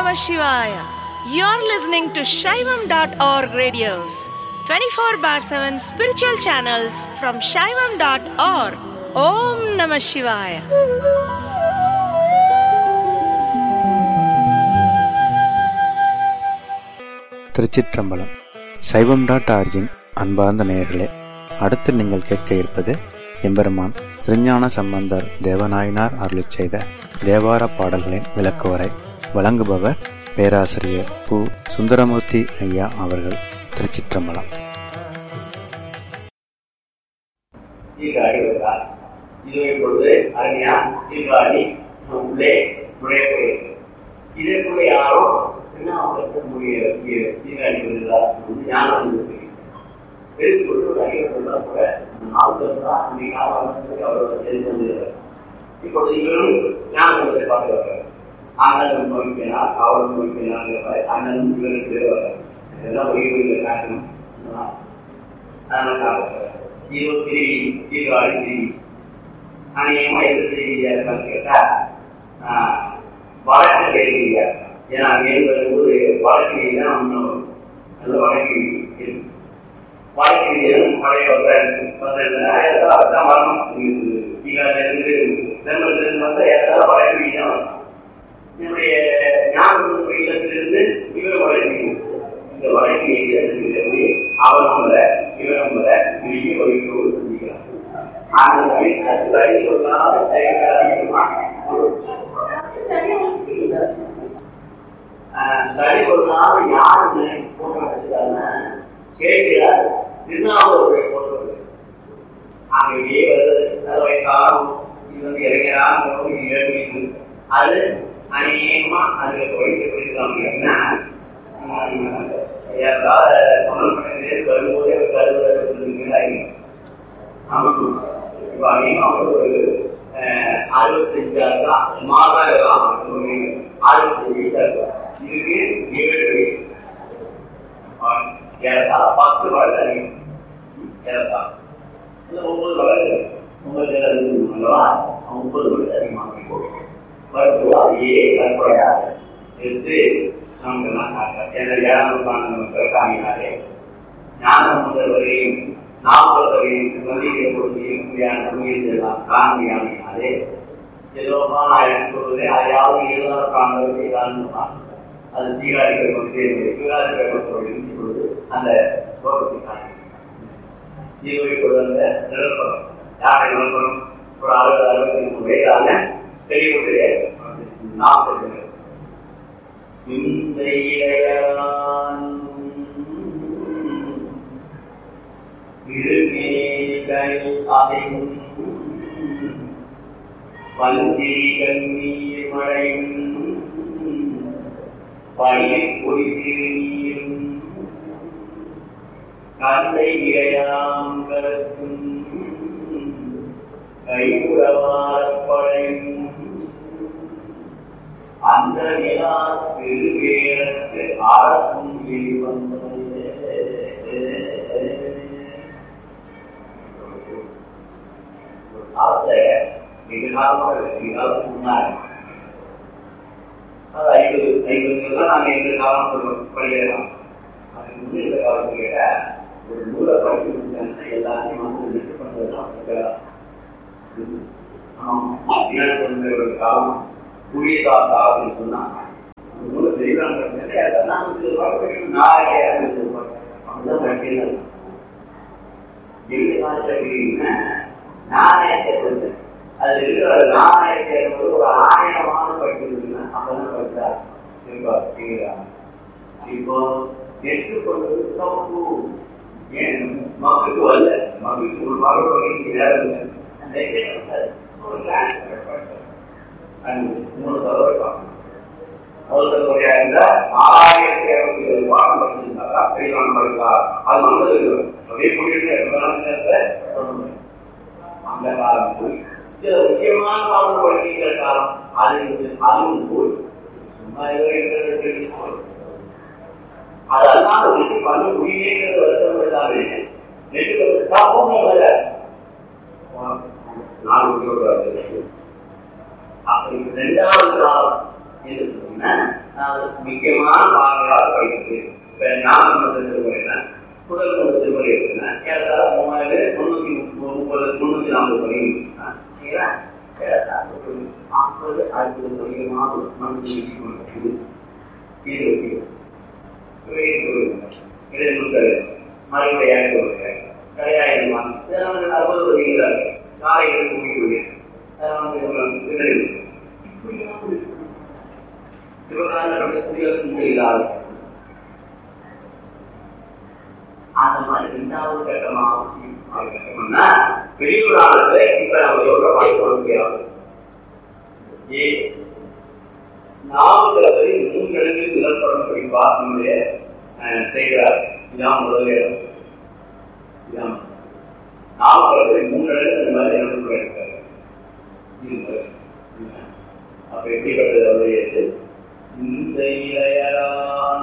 Namah Shivaya. You're listening to Shaivam.org radios, 24 bar 7 spiritual channels from Shaivam.org. Om Namah Shivaya. திருச்சிற்றம்பலம் சைவம் dot origin அன்பார்ந்த நேயர்களே அடுத்து நீங்கள் கேட்க இருப்பது எம்பெருமான் திருஞான சம்பந்தர் தேவநாயனார் அருளிச் செய்த தேவார பாடல்களின் விளக்குவரை வழங்குபவர் பேராசிரியர் பு சுந்தரமூர்த்தி ஐயா அவர்கள் திருச்சிற்றம்பலம் சீர்காழி வருகிறார் இது இப்பொழுது அருமையா சீர்காழி உள்ளே நுழையப்படுகிறது இதற்குள்ளே யாரோ என்ன அவர்களுடைய சீர்காழி வருகிறார் வந்து ஞானம் வந்து பெருக்கொண்டு ஒரு அறிவு சொன்னால் கூட நாட்கள் தான் அன்றைக்கு காலம் அவரோட தெரிந்து வந்திருக்கிறார் இப்பொழுது இவரும் ஞானத்தை பார்த்து வர்றார் அண்ணன் நோய்ப்பினார் அவரும் நோய்ப்பினார் அண்ணனும் இவருக்கு வருவார் இதெல்லாம் உயிர் காட்டணும் அதனால ஜீரோ த்ரீ ஜீரோ ஆறு த்ரீ அநேகமாக எது செய்தியாக இருக்கான்னு கேட்டால் வழக்கு கேள்வியா ஏன்னா அங்கே வரும்போது வழக்கு தான் ஒன்றும் நல்ல வழக்கு இருக்கு வழக்கு பழைய வந்தால் அதுதான் வரணும் இருந்து தென்மத்திலிருந்து வந்தால் ஏதாவது வழக்கு தான் வரணும் என்னுடைய ஞாபகம் இல்லத்திலிருந்து இவர் வழக்கு இந்த வழக்கு எழுதி அவரும் வர இவரும் வர பெரிய வழிகளோடு சந்திக்கிறார் அந்த வழி சொல்லாத சரி சொல்லாம யாரு போட்டோ எடுத்துட்டாங்க கேட்கிறார் திருநாவூருடைய போட்டோ அங்கேயே வருது அது காலம் இது வந்து இளைஞராக ஏழு அது அநேகமா அதுக்கு வழிக்கு போயிருக்காங்க என்ன ஏதாவது சமன் பண்ணி வரும்போதே கருவறை ஆமாம் இப்போ அதிகமாக ஒரு அறுபத்தஞ்சாயிரம் தான் மாதம் அறுபத்தஞ்சு இதுக்கு ஏழு ஏறத்தா பத்து வளர்ந்து அதிகம் ஏறத்தா இல்லை ஒன்பது வளர்ந்து ஒன்பது அல்லவா முப்பது வளர்ந்து அதிகமாக வரும்போது அதையே கற்பனையாக எடுத்து நமக்கெல்லாம் காட்டார் காமினாரே ஞானம் முதல்வரையும் நாற்பதையும் மதிக்கிற பொழுதையும் முடியாதெல்லாம் காண்பியாமினாரே ஏதோமா நான் எனக்கு சொல்வதே அதையாவது எழுதாத காண்பது செய்தான்னு அது சீராடிகள் கொண்டு சீராடிகள் கொண்டு பொழுது அந்த லோகத்தை காண்பிக்கிறார் ஜீவை கொண்டு அந்த நிலப்பரம் யாரை நிலப்பரம் ஒரு அறுபது அறுபத்தி மூணு வயதான பெரியவருடைய நாற்பது இந்த இளையான் வந்திரி கண்ணீர் மழையும் பழைய பொய்திரு நீரும் கந்தை இளையாம் கருத்தும் கைகுடவாரப்படையும் அந்த நிலா திருவேரத்து அரசும் வெளிவந்தது காலத்துல மிக காலமாக மிக காலத்துக்கு முன்னாடி அது ஐம்பது ஐம்பது தான் நாங்கள் எங்கள் காலம் படிக்கலாம் அதுக்கு முன்னே இந்த காலத்து கேட்ட ஒரு நூலை படிச்சு முடிச்சாங்கன்னா எல்லாத்தையும் வந்து நெட்டு பண்ணுறதுலாம் ஆமாம் ஒரு காலம் புதிய காலத்து ஆகுதுன்னு சொன்னா நூலை தெரியலான்னு அதெல்லாம் வந்து நாளைக்கே அப்படிதான் படிக்கிறது எங்க காலத்துல நாணயத்தை வந்து அது இருக்கிற நாணயத்தை என்பது ஒரு ஆயனமான படிக்கிறதுன்னா அப்பதான் படித்தா இருப்பார் இப்போ எடுத்துக்கொண்டது தப்பு ஏன் மக்களுக்கு வரல மக்களுக்கு ஒரு மகள் வகை மூணு தடவை பார்க்கணும் முதல் தடவையா இருந்தா ஆயிரத்தி இருநூத்தி ஏழு பாடம் படிச்சிருந்தாங்க பெரியவன் படிக்கா அது வந்து அப்படியே கூட்டிட்டு அந்த காலம் போய் சில முக்கியமான பாடம் படிக்கிற காலம் அது அதுவும் போய் சும்மா ஏதோ அதெல்லாம் ஒரு பண்ண முடியலைங்கிற வருத்தம் இல்லாம நெட்டு தப்பும் இல்லை நாலு அப்படி ரெண்டாவது காலம் என்று சொன்ன அது முக்கியமான பாடங்களாக படிக்கிறது இப்ப ஞாபகம் திருமுறைனா முதல் மூணு திருமுறை இருக்குன்னா ஏறத்தாழ மூவாயிரம் முன்னூத்தி முப்பது முன்னூத்தி நாற்பது வரை இருக்குன்னா சரிங்களா ஏறத்தாழ ஒரு ஐம்பது அறுபது வரைக்குமாவது மனசு இது இது இருக்கு மறுபடியும் கரையாயிரம் இதெல்லாம் அறுபது பதிகிறாங்க காலையில் முடிவு அந்த மாதிரி ரெண்டாவது கட்டமா வெளியூராளர்களை இப்ப நம்ம சொல்ற பார்த்து சொல்ல முடியாது ஏ நாமக்கலை மூன்றெழுத்தில் நிலப்படம் படிப்பா நம்முடைய செய்கிறார் இதான் முதல் இடம் இதான் நாமக்கலை மூன்றெழுத்து இந்த மாதிரி நிலப்படம் எடுத்தார் அப்ப எப்படிப்பட்டது அவருடைய இந்த இளையரான்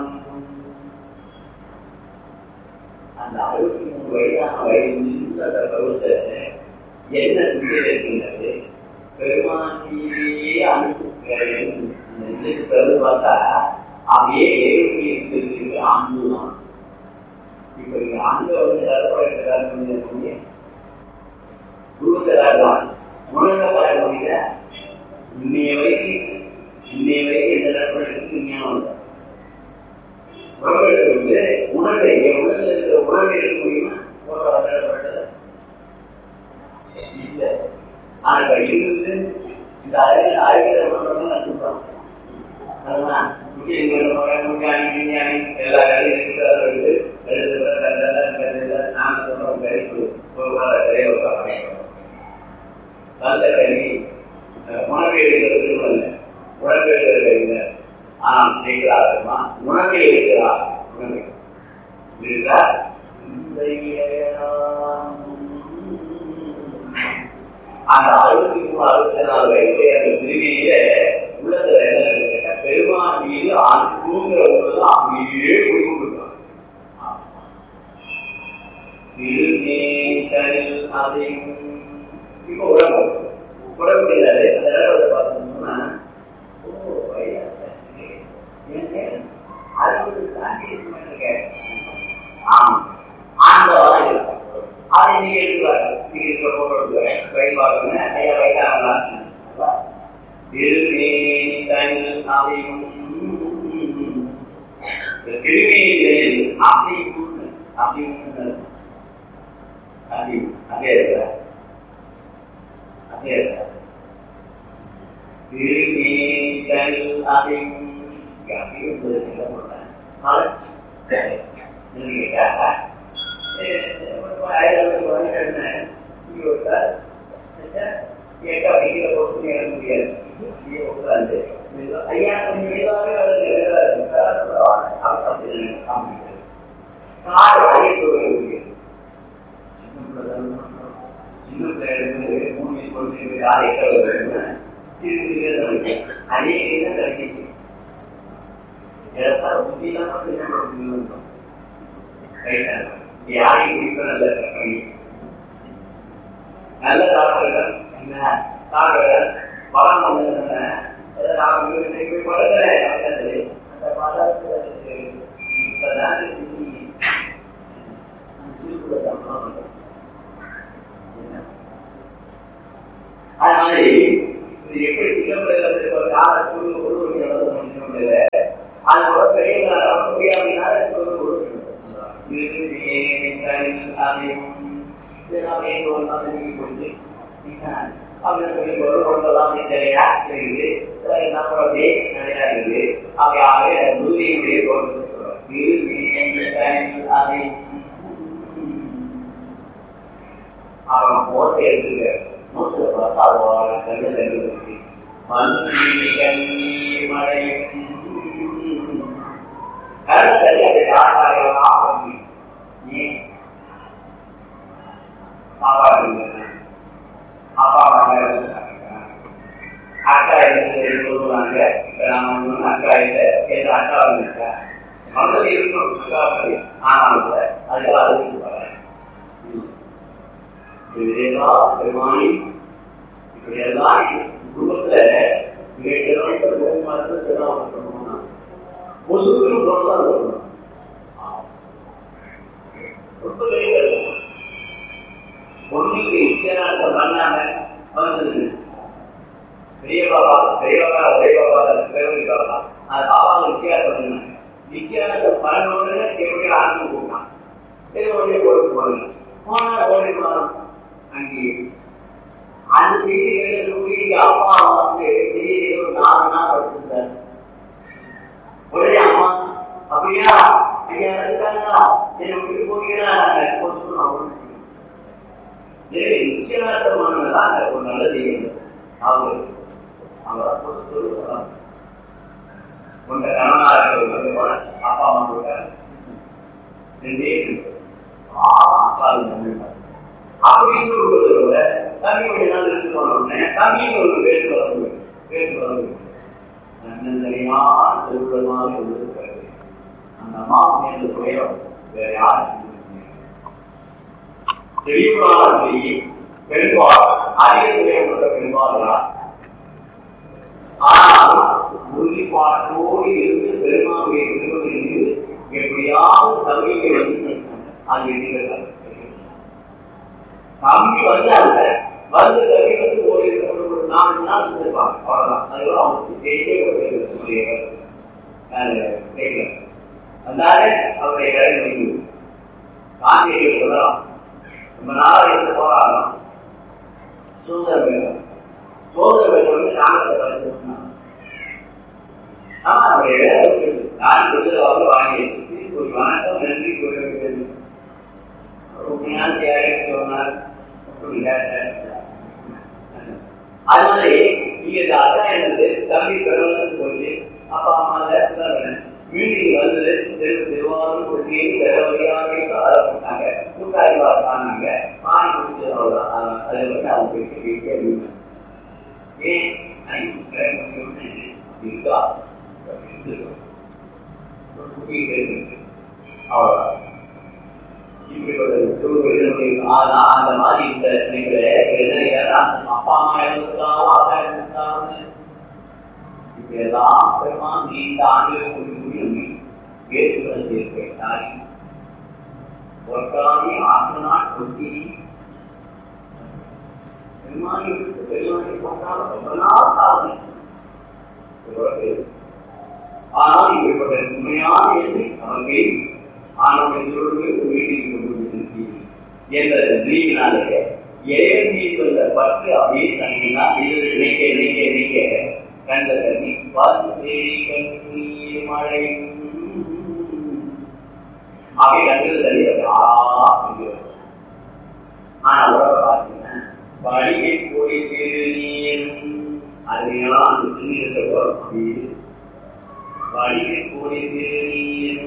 அந்த அறுபத்தி மூணு வயதான வயது இந்த பருவத்தை என்ன சிந்தையில் இருக்கின்றது பெருமானியே அனுப்பி பார்த்தா அப்படியே எழுப்பி இருக்கிறது அன்பு தான் இப்ப நீங்க அன்பை வந்து தரப்படுகிறார் குருக்கிறார் தான் உணர்ந்தப்பட முடியல இன்னைய வரைக்கும் இன்னைய வரைக்கும் எந்த தரப்படுறதுக்கு ஞானம் இல்லை உணர்வுகளுக்கு வந்து உணர்வை என் உணர்வில் இருக்கிற உணர்வை எடுக்க முடியுமா தரப்பட்டது இல்லை ஆனா இருந்து இந்த அறிவியல் ஆய்வுகளை பண்றவங்க நான் சொல்றேன் அதுதான் எல்லா கடையும் இருக்கிறது நாம சொல்றோம் கறிப்பு நல்ல கல்வி உணவு எடுக்கிறது இல்லை உணவு எடுக்கிறது இல்லை ஆனால் செய்கிறார்கள்மா உணவை எடுக்கிறார் உணவை இருக்கிறார் அந்த அறுபத்தி மூணு அறுபத்தி நாலு வயசு அந்த திருவியில உள்ளத்துல என்ன கேட்டா பெருமான் மீது அன்புங்கிற ஒன்று அப்படியே போய் கொடுக்கலாம் அதையும் இப்ப உடம்பு உடம்பு இல்லாது அந்த இடத்துல பார்த்தோம்னா ஓ வயதாச்சு அறுபது தாண்டி ஆமா ஆண்டவன் இருக்கும் அதை நீங்க எடுத்துவாரு நீங்க இருக்க போட்டோ எடுத்துவாரு கை பார்க்கணும் ஐயா வைக்காமலா திருமையில் அசைவு அசைவு அசைவு அதே இருக்கிற அதே இருக்கிற திருமேல் அசைவு அசைவு என்ன சொல்றேன் கேட்டா யாரையும் குடிக்க நல்ல நல்ல டாக்டர்கள் என்ன டாக்டர்கள் பலம் வந்து என்ன படத்துல அந்த படத்துல இப்பதான் அது மாதிரி இது எப்படி சிங்கப்பூரில் கால குழு குழு அது கூட பெரிய முடியாமல் அவன் போட்டை எடுத்துக்க மூச்சுல பார்த்தா அவன் கண்ணு இருக்கு மழையும் கருத்து சரியாக யாராரெல்லாம் பண்ணி ஏன் சாப்பாடு அப்பா அம்மா அக்கா இருந்து சொல்லுவாங்க இப்ப நாம ஒண்ணு அக்கா இல்ல எந்த அக்கா இருக்கா மனதில் இருக்கணும் அக்கா பண்ணி ஆனால் கூட அதுக்காக அதுக்கு வரேன் இதெல்லாம் பெருமானி இப்படி எல்லாம் குடும்பத்துல எட்டு நாட்கள் மூணு மாதத்துல திருநாமம் பண்ணணும்னா முசுக்கு போனதான் சொல்லணும் ரொம்ப பெரிய ஒண்ணுக்கு நிச்சயநாட்டம் பண்ணாம வந்தது பெரிய பாபா பெரிய பாபா பெரிய பாபா பெரிய பாபா அந்த பாபாவுக்கு நிச்சயார்த்தம் பண்ணாங்க நிச்சயார்த்தம் பண்ண உடனே எப்படி ஆரம்பிச்சு போட்டான் சரி உடனே கோயிலுக்கு போனேன் போனா ஓடி போனோம் அங்கே அந்த செய்தி கேட்கக்கூடிய அப்பா வந்து செய்தி ஒரு நாலு நாள் படிச்சிருந்தார் உடனே அம்மா அப்படியா ஐயா இருக்காங்களா என்னை விட்டு போகிறா நிச்சயதார்த்தமானதான் ஒரு நல்ல செய்தி அவங்க அவங்க சொல்லுவாங்க உங்க கணவனாக அப்பா அம்மா கொடுத்தாரு ரெண்டே அப்பா அப்படின்னு சொல்றதை விட தம்பியுடைய நாள் இருந்து போனோடனே தம்பிக்கு ஒரு பேச்சு வளர்ந்து பேச்சு வளர்ந்து நன்னந்தனியான திருவிழமாக இருந்திருக்கிறது அந்த அம்மா மேல குறையும் வேற யாரும் தெளிவானி பெண்பால் அதிக துறையப்பட்ட பெண்பாளா ஆனால் உறுதிப்பாட்டோடு இருந்து பெருமாவுடைய திருவள்ளில் எப்படியாவது தம்பியை வந்து அது எண்ணிக்கிறார் தம்பி வந்தாங்க வந்து தம்பி வந்து ஒரு ஒரு நாலு நாள் இருந்திருப்பாங்க அவ்வளவுதான் அதுக்கப்புறம் அவங்களுக்கு செய்ய வந்தாலே அவருடைய வேலை முடிவு காந்தியை சொல்லலாம் ரொம்ப நாளா இருந்து போராடலாம் சுதந்திர வேணும் சுதந்திர வேணும் வந்து நாங்கள் படிச்சு ஆமா அவருடைய வேலை நான் சொல்லி அவங்க வாங்கி ஒரு வணக்கம் நன்றி கூற வேண்டியது சொன்னார் அது மாதிரி இங்க இந்த அக்கா என்னது தம்பி பிறகு போச்சு அப்பா அம்மா மீட்டிங் வந்தது தெரு திருவாரூர் கொள்கையை தரவழியாக ஆரம்பித்தாங்க கூட்டாளி பார்த்தாங்க பாணி முடிச்சது அவ்வளவுதான் அதை வந்து அவங்க பேசி பேசி ஏன் இருக்கா அவ்வளவுதான் அந்த மாதிரி இந்த அப்பா அம்மா இருந்திருக்காங்க அப்பா இருந்திருக்காங்க இப்பெல்லாம் பெருமான் நீண்ட ஆண்டுகள் கூடி கூடி வேற்றுக்களை கேட்டாய் ஒற்றாமி ஆற்று நாள் கொட்டி பெருமானி பெருமானி கொண்டாட ரொம்ப நாள் ஆகுது ஆனால் இப்படிப்பட்ட உண்மையான எண்ணை அவர்கள் ஆனவன் வீட்டில் கொண்டு என்ற நீங்கினாலே இறைவன் மீது வந்த பற்று அப்படியே தங்கினா இது நினைக்க நினைக்க நினைக்க கண்ட தண்ணி வந்து கண்ணீர் மழை அப்படி கண்கள் தண்ணி ஆ ஆனா உடம்ப பார்த்தீங்கன்னா வழியை போய் நீர் அருமையெல்லாம் அந்த நீரத்தை வரும் அப்படியே வழியை போய் நீர்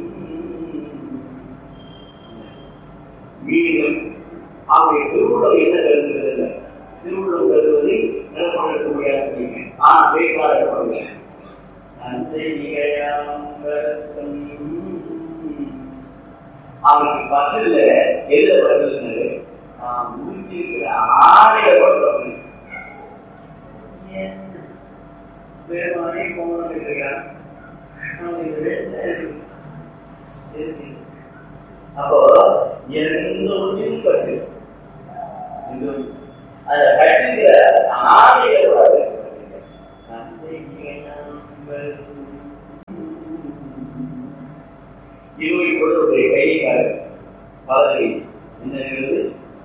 மீண்டும் அவருடைய திருவுள்ளம் என்ன கருதுகிறது திருவுள்ளம் கருதுவதை நிலப்படக்க முடியாது ஆனா பேக்காளப்படுங்க அவனுக்கு பதில எதுல படுறது முடிச்சிருக்கிற ஆடைய படுறது வேறுமானே போன இருக்கிறான் அப்போ எந்த ஒன்றையும் கட்டு அதை கட்டுகிற ஆணைய இவங்க இப்பொழுது ஒரு கைக்கார பதவி என்ன இருக்கிறது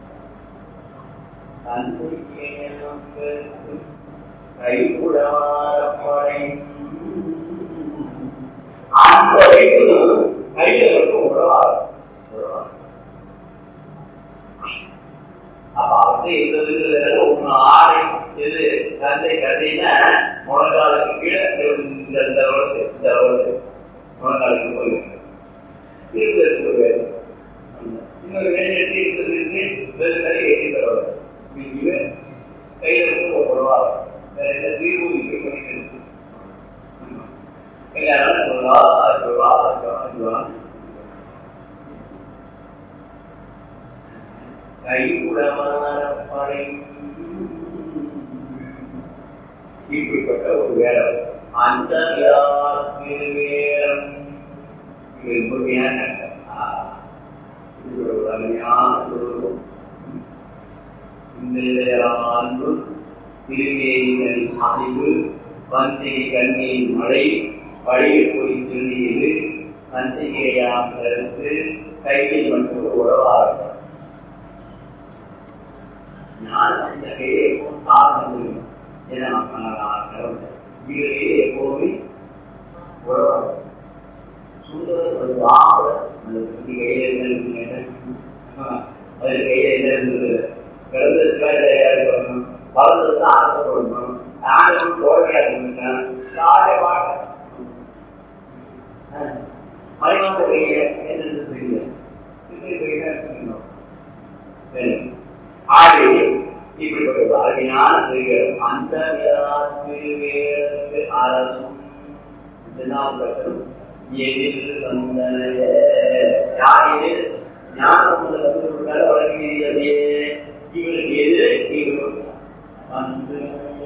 கைகுடாரப்படை அந்த வைப்பு கையில மட்டும் உறவாது அப்ப வந்து இந்த இதுல ஒண்ணு ஆடை எது தந்தை கதைன்னா முழங்காலுக்கு கீழே இந்த இந்த வருது இந்த வருது முழங்காலுக்கு போயிருக்கு இருந்தது இன்னொரு வேலை எடுத்து இருந்தது வேறு கை எட்டி தருவார் கையில இருந்து ஒரு உறவாக வேற எந்த தீர்வு இப்படி பண்ணிட்டு எல்லாரும் சொல்லுவா சொல்லுவா சொல்லுவா கைகுடமானப்படை இப்படிப்பட்ட ஒரு வேலை அந்த வேற பொறுமையான ஆஹ், இது ஒரு அருமையான ஒரு இந்த அன்பு திருவேணிகள் அறிவு வஞ்சை கண்ணீர் மழை வழியில் போய் திருநீர் வஞ்சையாம் கருத்து கையில் மட்டும் உறவாக நான் அந்த கையை எப்பவும் காரணம் ஏன்னா நான் கடவுள் இவரையே எப்போதுமே உறவாக சுந்தரம் ஒரு வாழ அந்த குட்டி கையில என்ன இருக்குன்னு அது கையில என்ன இருந்தது பிறந்ததுக்காக தயாரி பண்ணணும் வளர்ந்ததுக்கு ஆசைப்படணும் ஆண்டவன் தோல்வியா இருந்துட்டேன் யாரே வாழ மறைவாத கையில என்ன தெரியல இப்படி கையில இருக்கணும் சரி. ஆகவே இப்படிப்பட்ட ஒரு அருமையான செய்கள் அந்த திருவேற்கு அரசும் தினாபட்டும் எதில் வந்தனைய யாரில் ஞானம் உள்ள தந்தை வழங்கியதே இவருக்கு எது இவர் வந்து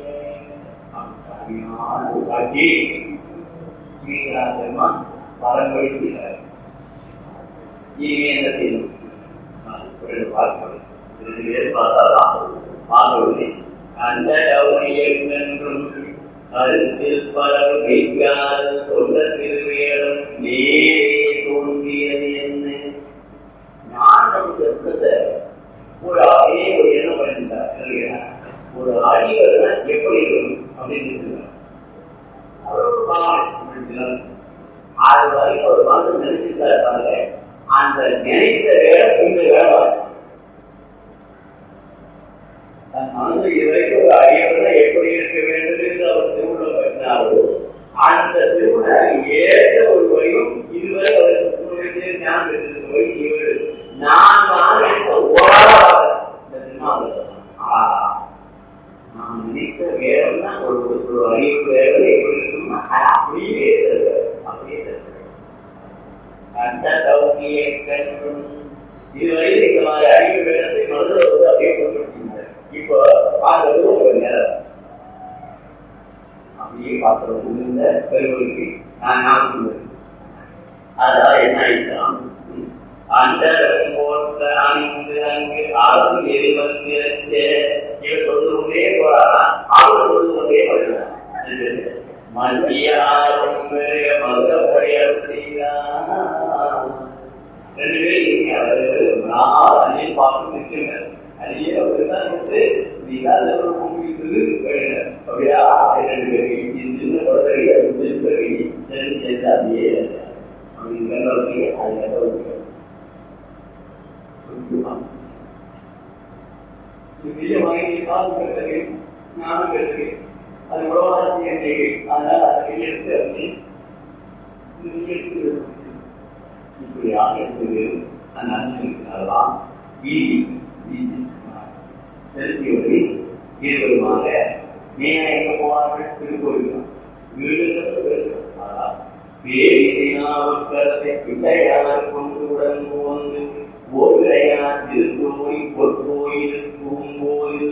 காட்சி ஸ்ரீராஜமா வரம்படி செய்கிறார் இனி என்ன செய்யணும் பார்க்கணும் இது பேர் பார்த்தாதான் பார்க்கவில்லை அந்த என்றும் கருத்தில் பரவு கைக்கால் சொல்ல திருவேடம் நேரே தோன்றியது என்ன ஞானம் சென்றத ஒரு அதே ஒரு என்ன பண்ணிட்டார் இல்லையா? ஒரு அறிவர்னா எப்படி இருக்கணும் அப்படின்னு சொல்லுவார். அவர் ஒரு பாவனை அப்படிங்கிறார். அது வரைக்கும் ஒரு மனசு நினைச்சுட்டு இருப்பாங்க அந்த நினைத்த வேலை இந்த வேலை தன் மனது இதுவரைக்கும் ஒரு அறிவர்னா எப்படி இருக்க வேண்டும் என்று அவர் திருமணம் பண்ணினாரோ அந்த திருமணம் ஏற்ற ஒரு வரையும் இதுவரை அவர் திருமணத்திலே ஞானம் பெற்றிருக்க வரை இவர் நான் வாழ்ந்த ஓராக இந்த திருமாவளவன். ஆ, நாம் நினைத்த வேலைன்னா ஒரு ஒரு அறிவு வேலை எப்படி இருக்கும்னா அது அப்படியே தருவார். அப்படியே தருவார். அந்த தௌக்கிய கண்ணும் இதுவரை இந்த மாதிரி அறிவு வேடத்தை மனதில் வந்து அப்படியே கொண்டு இப்போ பார்க்கறது ஒரு நேரம் அப்படியே பார்க்கறது இந்த பெருவருக்கு நான் ஞாபகம் அதனால என்ன ஆயிடுச்சாம் அந்த போன்ற அங்கு அங்கு அரசு எரி வந்து இவர் சொல்ந்து கொண்டே போறாரா அவர் சொல்ந்து கொண்டே வருகிறார் மத்தியாரும் மதுரப்படையார் செய்கிறார் ரெண்டு பேரும் நான் அதையும் பார்த்து நிற்கிறேன் அதையே அவர் தான் வந்து நீதான் ஒரு கும்பிட்டு அப்படியா ரெண்டு பேரும் சின்ன குழந்தை சேர்ந்து சேர்ந்து அப்படியே அப்படிங்கிற அது பெரிய வாங்கி கால் கட்டுறது ஞானம் கட்டுறது அது உலகாட்சி எண்ணிக்கை அதனால அதை கையெழுத்து அப்படி இப்படியாக இருந்தது அந்த அனுசரிக்கிறதெல்லாம் வீதி செலுத்தியவரை இருவருமாக மேலே எங்க போவார்கள் திருக்கோயில் வீடுகள் பேரினாவுக்கரசை பிள்ளையார் கொண்டு உடன் வந்து ஓரையார் திருக்கோய் பொற்கோயில் பூங்கோயில்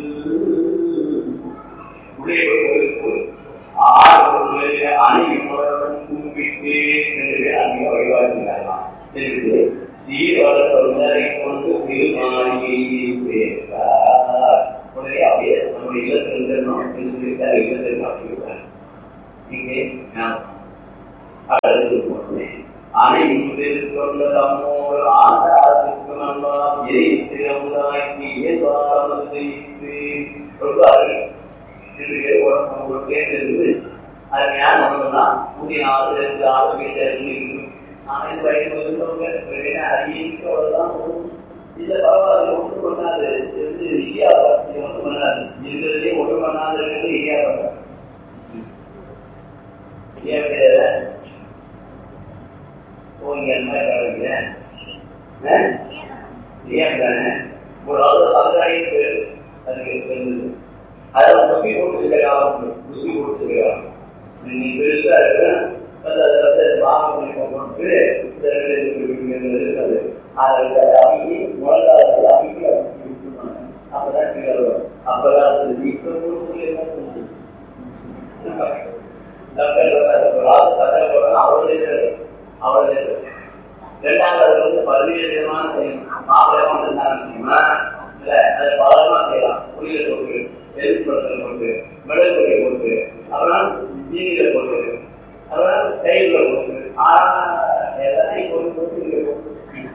உள்ளே கோயிலுக்குள் ஆறு அனைவருடன் கும்பிட்டு என்று அங்கே வழிபாடுகிறார்களாம் என்று சீரவர தொண்டரை கொண்டு திருமாளிகையை சேர்த்தார் உடனே அப்படியே நம்முடைய இல்லத்தில் என்று சொல்லிட்டார் இல்லத்தில் மாற்றிவிட்டார் இங்கே நான் அழகு போனேன் அனைவரில் கொண்ட தம்மோடு ஆண்டாருக்கு நண்பாம் எரித்து அமுதாக்கி இயல்பாமல் செய்து சொல்வார்கள் ரெண்டு பேர் உடம்பு ஒரு பேர் இருந்து அது ஞானம் வந்தோம்னா புதிய நாலு ரெண்டு ஆறு பேர் இருக்கு ஆனா இந்த வயது இருந்தவங்க அறிவிக்கோதான் இல்ல பரவாயில்ல ஒன்று பண்ணாது இது இந்தியா ஒன்று பண்ணாது இருக்கிறதே ஒன்று பண்ணாது இருக்கிறது இந்தியா பண்ணாது ஏன் கிடையாது போய் என்ன கிடைக்கிறேன் ஏன் தானே ஒரு ஆள் சந்தாயிட்டு அதுக்கு இருந்தது அதை நம்பி போட்டு செய்யலாம் ருசி போட்டு செய்யலாம் நீ பெருசா இருக்கிற அது அதை வந்து வாங்க பண்ணி போட்டு இருக்காது அதை அமைக்கி முழங்காலத்தில் அமைக்கி அப்பதான் கீழே வரும் அப்பதான் அது இப்ப கொடுத்து என்ன பண்ணுது அவருடைய அவருடைய பல்வேறு விதமான செய்யணும் மாப்பிள்ளை வந்திருந்தாங்க தெரியுமா இல்ல அது பலமா செய்யலாம் புளியில போட்டு எதிர்ப்புறத்துல போட்டு மிளகு பொடியை போட்டு அப்புறம் ஜீனியில போட்டு அப்புறம் தயிர்ல போட்டு ஆனா எல்லாத்தையும் போட்டு போட்டு இங்க போட்டு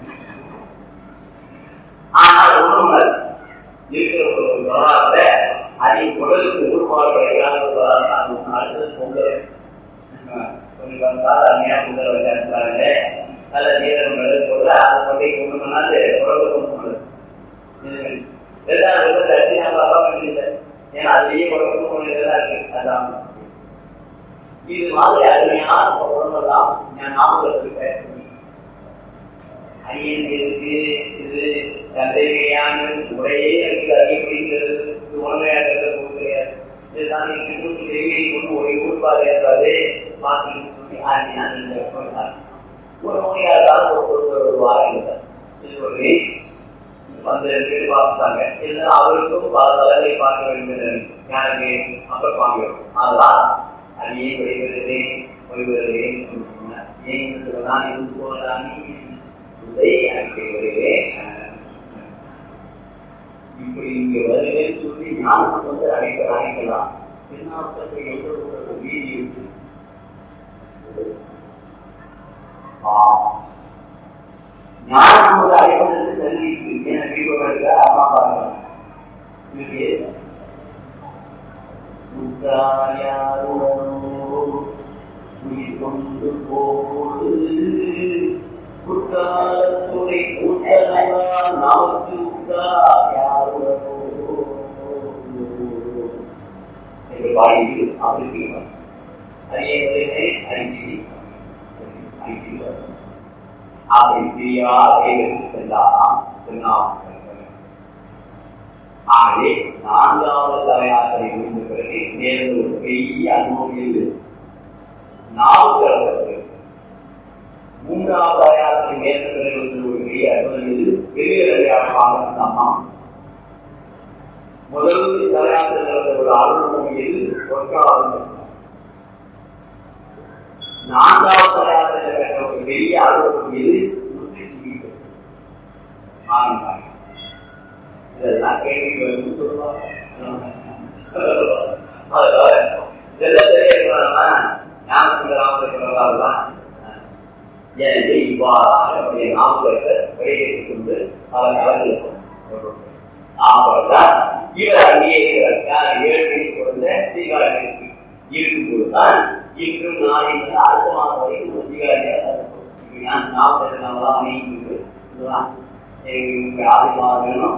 ஆனால் ஒண்ணும் இருக்கிற ஒரு வரலாறுல அதை உடலுக்கு உருவாடுற அடுத்தது பொங்கல் கொஞ்சம் வந்தா அருமையா பொங்கல் வச்சாங்க நல்ல நீரம் போது அதை கொண்டே கொண்டு பண்ணாது உடம்பு கொண்டு பண்ணது ரெண்டாவது வந்து கட்சி நம்ம அப்பா வேண்டியது ஏன்னா அதுலயே உடம்பு கொண்டு இருக்கு அதான் இது மாதிரி அருமையான உடம்பெல்லாம் நான் ஞாபகத்துக்கு அரியனுக்கு இது தந்தையான முறையே எனக்கு அறியப்படுகிறது இது உண்மையாக கொடுக்கிறார் இதுதான் நீங்க செய்தியை கொண்டு ஒரு ஊர்பாடு என்றாலே மாற்றி சொல்லி ஆண்டினார் ஒரு நோயாளர் ஒரு ஒரு வாரம் இது சொல்லி வந்து ரெண்டு பார்த்தாங்க இருந்தாலும் அவருக்கும் பல தலைகளை பார்க்க வேண்டும் எனக்கு அப்புறம் வாங்குவோம் அதுதான் அடியே படிக்கிறது ஒளிவர்களே ஏன் நான் இருந்து போனதான் இதை அனுப்பிவிடுவே இப்படி இங்க வருவேன்னு சொல்லி ஞானம் வந்து அழைக்க அழைக்கலாம் திருநாவுக்கத்தை எந்த ஒரு வீதி இருக்கு ஞானம் வந்து அழைப்பதற்கு தள்ளி இருக்கு என வீடுகளுக்கு அம்மா பாருங்க உயிர் கொண்டு போது குற்றாலத்துறை கூட்டலாம் நமக்கு என்று பாடி அவருக்கு அறியவதே அறிஞ்சி அறிஞ்சி அப்படி பிரியா வேகத்து செல்லாம் சொன்னாம் ஆகவே நான்காவது தலையாசனை முடிந்த பிறகு நேர்ந்து ஒரு பெரிய அனுமதியில் நாவுக்கு மூன்றாவது அடையாளத்தை மேற்கொண்டு ஒரு பெரிய அனுமதியில் பெரிய அடையாளமாக அம்மா முதல் தலையாத்திரத்தில் ஒரு அருள்மொழியில் ஒன்றாவது நான்காவது தலையாத்திரத்தில் ஒரு பெரிய அருள்மொழியில் நூற்றி ஆரம்பித்தாங்க இதெல்லாம் கேள்வி வந்து சொல்லுவாங்க அதனால இதெல்லாம் தெரியணும்னா ஞாபகத்தில் ராமகிருஷ்ணன் எனவே இவ்வாறாக நம்முடைய நாமத்தை வெளியேற்றிக் கொண்டு அவர் கலந்திருக்கும் அப்பதான் இவர் அங்கேயே இருக்கிறார் ஏழு கொடுத்த சீகாரத்திற்கு இருக்கும்போதுதான் இன்றும் நாளை வந்து அடுத்த மாதம் வரைக்கும் சீகாரியாக நான் நாற்பத்தி நாலாம் நீங்கிட்டு இதுதான் எங்களுக்கு ஆதி மாதம் வேணும்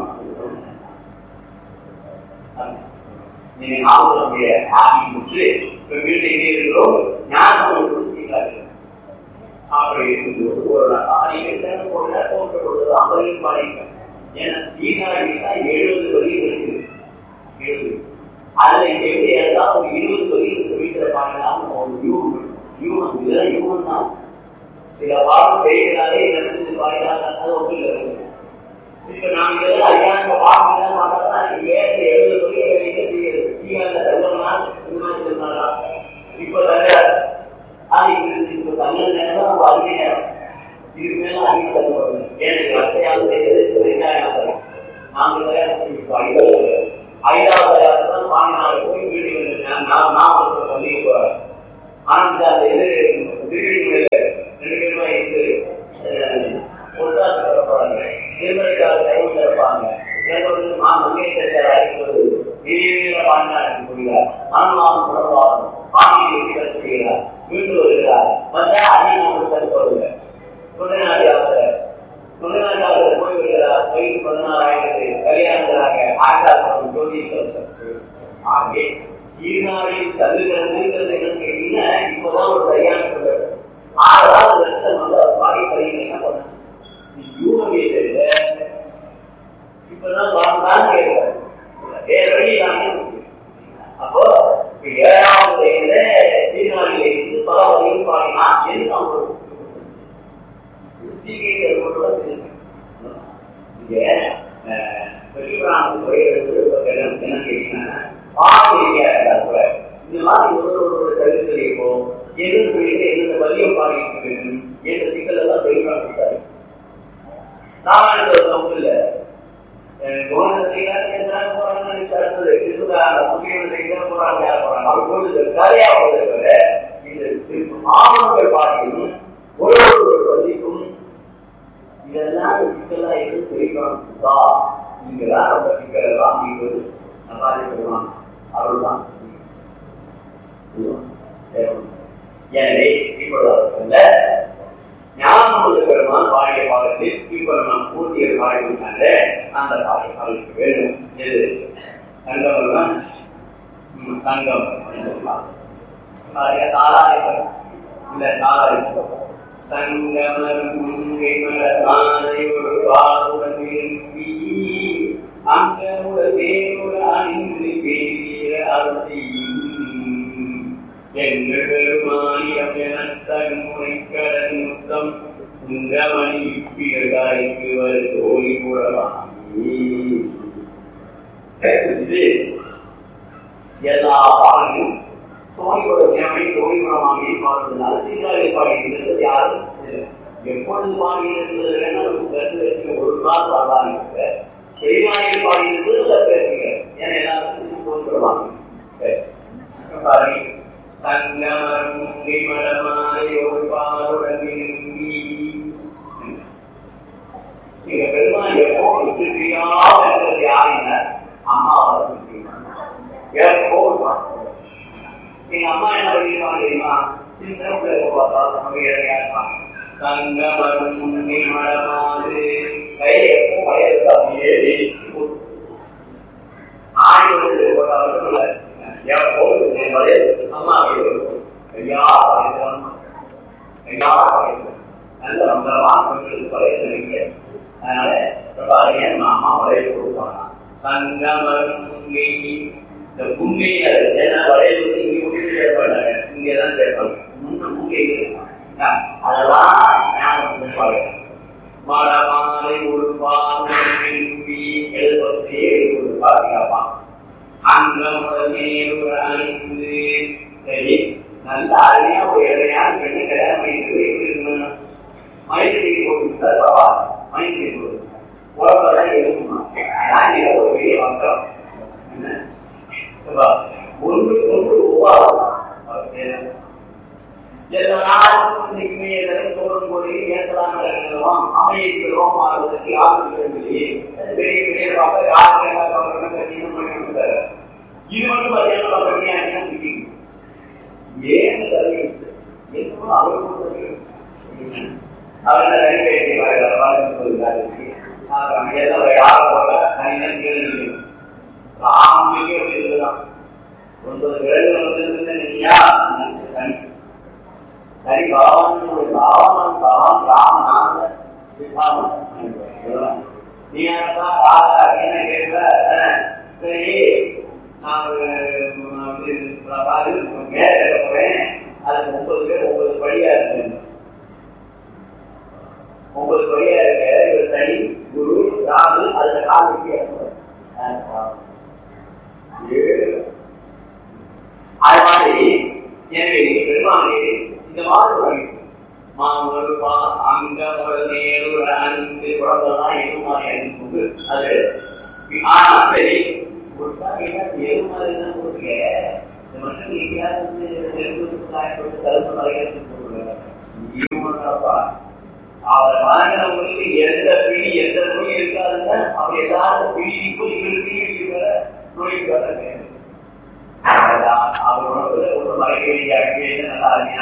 நீங்க நாமளுடைய ஆதி முற்று இப்ப வீட்டில் எங்கே இருக்கிறோம் ஞாபகம் கொடுத்தீங்க அப்படி இருக்கும்போது ஒரு நீங்கள் ஒரு நேரம் பொழுது ஐம்பதையும் பாடிங்க ஏன்னா சீனாடி தான் எழுபது வரையும் இருக்குது எழுபது அதுல இங்க எப்படி ஏதாவது ஒரு இருபது வரையும் இந்த வீட்டுல பாடினாலும் ஒரு யூகம் யூகம் இதெல்லாம் யூகம் தான் சில பாடம் செய்கிறாரே நடந்து பாடினாங்க அது ஒன்றும் இல்லை இப்ப நாம இதெல்லாம் ஐயாயிரம் பாடம் மாட்டா ஏன் எழுபது வரையும் என்ன செய்யுது சீனால எவ்வளவு நாள் இந்த மாதிரி இருந்தாரா இப்ப தகராறு அது இப்ப தமிழ் நேரம் நம்ம அறிஞர் நேரம் இதுக்கு மேல அறிவு தரப்படுது ஏன்னு அத்தையாவது செய்யறது வெங்காயம் நாங்கள் ஐந்தாவது தான் பாண்டினால போய் வீடு வந்து நான் நான் பள்ளிக்கு போறேன் ஆனா அந்த இது வீடு ரெண்டு பேருமா இருந்து பொருளாதார திறப்பாங்க திருமணிக்காக கைவிட இருப்பாங்க எனக்கு நான் மங்கை தெரியாத அழைப்பது நீல பாண்டினாருக்கு போகிறார் ஆன்மாவும் புலவாகும் பாண்டியை வெற்றி செய்கிறார் மீண்டு வருகிறார் வந்தா அதையும் நமக்கு தடுப்படுங்க தொழில்நாடு யாத்திரை தொழில்நாடு யாத்திரை போய் வருகிறார் வயது பதினாறாயிரத்து கல்யாணங்களாக ஆச்சாரம் ஜோதி ஆகவே ஈர்நாளில் தள்ளுகிறதுங்கிறது என்னன்னு கேட்டீங்கன்னா இப்பதான் ஒரு சரியான சொல்றது ஆறாவது வருஷம் வந்து அவர் பாடி பையன் என்ன பண்ண யூகவேதில இப்பதான் வாழ்ந்தான் கேட்கிறார் வேற வழி இல்லாம அப்போ ஏழாவது வயதுல சீர்காழியில இருந்து பல வரையும் பாடினா என்று அவங்க இந்த மாதிரி ஒரு ஒரு கருத்து இப்போ எந்த தொழில எந்த வலியம் பாடிட்டு வேண்டும் என்ற சிக்கல் எல்லாம் தெளிவாக கொடுத்தாரு இப்பொழுது ஞானமுள்ள பெருமான் பாடிய பாடத்தில் இப்ப நம்ம பூர்த்தியர் பாடினாங்க அந்த பாடிய பாடலுக்கு வேண்டும் எது தங்கம் தான் தங்கம் சொல்லலாம் தாராயம் இந்த தாராயம் தங்கமர் முங்கை மலர்மாலை ஒரு பாலுடன் விரும்பி அங்கமுட தேவுட அணிந்து பெரிய அருளியும் எங்கள் பெருமானியம் எனத்தன்முறை கடன் முத்தம் உங்கமணி இப்பியர்காய்க்கு வரு தோழி கூடவாங்கி இது எல்லா பாடலும் தோழியோட நிலைமை தோழிபுரமாக பார்ப்பதனால சீர்காழி பாடியிருந்தது யாரும் இல்லை. எப்பொழுது பாடியிருந்தது நமக்கு கருத்து வச்சு ஒரு நாள் பாடாங்க பெரியவாயில் பாடியிருந்தது பேசுங்க ஏன்னா எல்லாருக்கும் தோன்றுவாங்க பாருங்க தங்கமருங்கை மலமாலை ஒரு பாலுடன் விரும்பி நீங்க பெருமாள் எப்போ விட்டுட்டியாக இருக்கிறது யாருன்னா அம்மாவை எப்போ எங்க அம்மா என்ன பண்ணிருப்பாங்க தெரியுமா சின்ன பிள்ளை பார்த்தாலும் அவங்க இறங்கியா இருப்பாங்க தங்கமரும் முன்னே மலமாது கை எப்போ வயது அப்படியே ஆடி வந்து போட்டாலும் இல்லை எப்போ என் வயது அம்மா ஐயா வயது ஐயா வயது நல்ல ரொம்ப வாக்கு வயது நீங்க அதனால ரொம்ப அருமையா நம்ம அம்மா வயது கொடுப்பாங்க சங்கமரும் முங்கை இந்த முங்கையில ஏன்னா வளையல் வந்து இங்க முடிவு சேர்ப்பாங்க இங்கே தான் சேர்ப்பாங்க முன்ன முங்கை அதெல்லாம் ஞாபகம் பாருங்க மரமாலை ஒரு பாவி எழுபத்தே ஒரு பாதுகாப்பான் அங்கமுடனே ஒரு அணிந்து சரி நல்ல அருமையா ஒரு இடையா பெண்ணு கல்யாணம் பண்ணிட்டு எப்படி இருக்கணும் மைத்திரி போட்டு பரவா மைத்திரி போட்டு உலகம் இருக்குமா நான் ஒரு பெரிய மக்கள் என்ன ஒன்று ஒன்று உபாதம் எல்லாருக்குமே எதற்கு தோறும் போது ஏற்றலாம் இறங்குகிறோம் அமைதிக்கிறோம் மாறுவதற்கு யாரும் விரும்பலையே பெரிய பெரிய பார்க்க யாருக்கு என்ன சொல்றேன்னு கட்சியும் பண்ணி கொடுத்தாரு இது மட்டும் பார்த்தீங்கன்னா கம்மியா என்ன பிடிக்கும் ஏன் தருகிறது என்னமோ அவருக்கு தருகிறது அவர் என்ன தனி பேசி சொல்லுறாரு எல்லாம் யாரை போட்டா தனியாக கேள்வி ராமிக்கே அப்படிதான் ஒன்பது விரல்கள் வந்திருந்த நீயா தனி சரி பகவான் ஒரு பாவனம் பகவான் ராமநாத சித்தாமன் நீ என்ன கேட்கல சரி நான் வந்து மேல போறேன் அதுக்கு ஒன்பது பேர் ஒன்பது படியா இருக்கு ஒன்பது படியா இருக்க இவர் தனி குரு ராமு அதுல கால் வச்சு அது மாதிரி எனவே பெருமானே இந்த மாதிரி மாமொரு அங்க ஒரு நேரு அன்பு குழந்தைதான் எருமாறி அனுப்புது அது ஆனா சரி எருமாறி தான் கொடுக்க இந்த மட்டும் எங்கேயாவது நெருப்பு காயப்பட்டு கருப்பு மலையாளத்துக்கு போடுவாங்க அவரை வாங்கினவங்களுக்கு எந்த பிடி எந்த நோய் இருக்காதுன்னா அவர் எல்லாரும் பிடிக்கும் இவருக்கு இருக்கிற நோய்க்கு வர அவரோட ஒரு மலையை நல்லா